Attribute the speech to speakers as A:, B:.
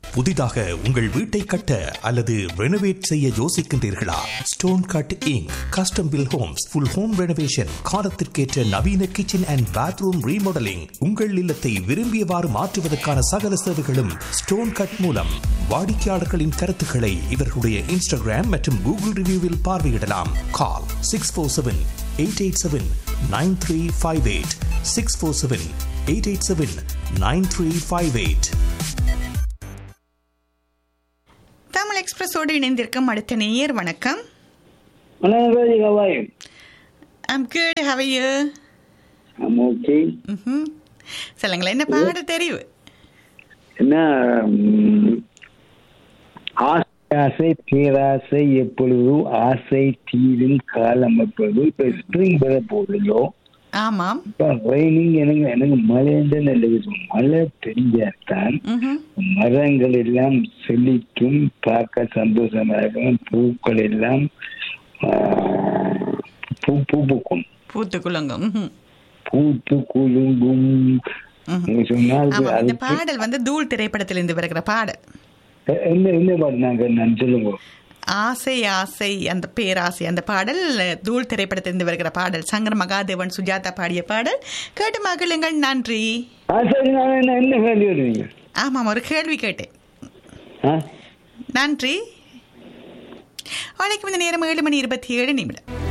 A: புதிதாக உங்கள் வீட்டை கட்ட அல்லது ரெனோவேட் செய்ய யோசிக்கின்றீர்களா stone cutting custom built homes full home renovation காலத்திற்கேற்ற நவீன கிச்சன் அண்ட் பாத்ரூம் ரீமாடலிங் உங்கள் இல்லத்தை விரும்பியவாறு மாற்றுவதற்கான சகல சேவைகளும் ஸ்டோன் கட் மூலம் வாடிக்கையாளர்களின் கருத்துக்களை இவர்களுடைய இன்ஸ்டாகிராம் மற்றும் கூகுள் ரிவ்யூவில் பார்வையிடலாம் call six four seven eight eight seven nine three five eight six four seven eight eight seven nine three five eight
B: Tamil எக்ஸ்பிரஸோடு இணைந்திருக்கும் அடுத்த நேயர் வணக்கம்
C: வணக்கம் Raji how are you
B: I'm good how you
C: ஆமாம் ஓகே
B: சொல்லுங்களேன் என்ன பாட தெரிவு
C: என்ன ம், ஆசை ஆசை பேராசை எப்பொழுதும் ஆசை தீரும் காலம் எப்பொழுது இப்ப ஸ்ப்ரிங் வர போகுதோ
B: ஆமாம்
C: இப்ப ரெய்னிங் எனக்கு எனக்கு மழைன்னு நல்லது மழை பெய்யாதான்
B: ம்ஹும்.
C: மரங்கள் எல்லாம் செழிக்கும் பார்க்க சந்தோஷமா இருக்கும் பூக்கள் எல்லாம் ஆ, பூ பூ பூக்கும்
B: பூத்து குலுங்கும் ம்ஹும்.
C: பூத்து குலுங்கும்
B: ம்ஹும்.
C: நீங்க சொன்னால்
B: ஆமாம் இந்த
C: அதுக்கு
B: பாடல் வந்து தூள் திரைப்படத்திலிருந்து வருகிற பாடல்
C: எ- என்ன என்ன பாடினாங்க நான் சொல்லுங்க
B: ஆசை ஆசை அந்த பேராசை அந்த பாடல் தூள் திரைப்படத்திலிருந்து வருகிற பாடல் சங்கர் மகாதேவன் சுஜாதா பாடிய பாடல் கேட்டு மகிழுங்கள் நன்றி
C: ஆ சரி நான் என்ன என்ன கேள்வி வருவீங்க
B: ஆமாம் ஒரு கேள்வி கேட்டேன்
C: ஆ
B: நன்றி வழக்கம் இந்த நேரம் ஏழு மணி இருபத்தி ஏழு நிமிடம்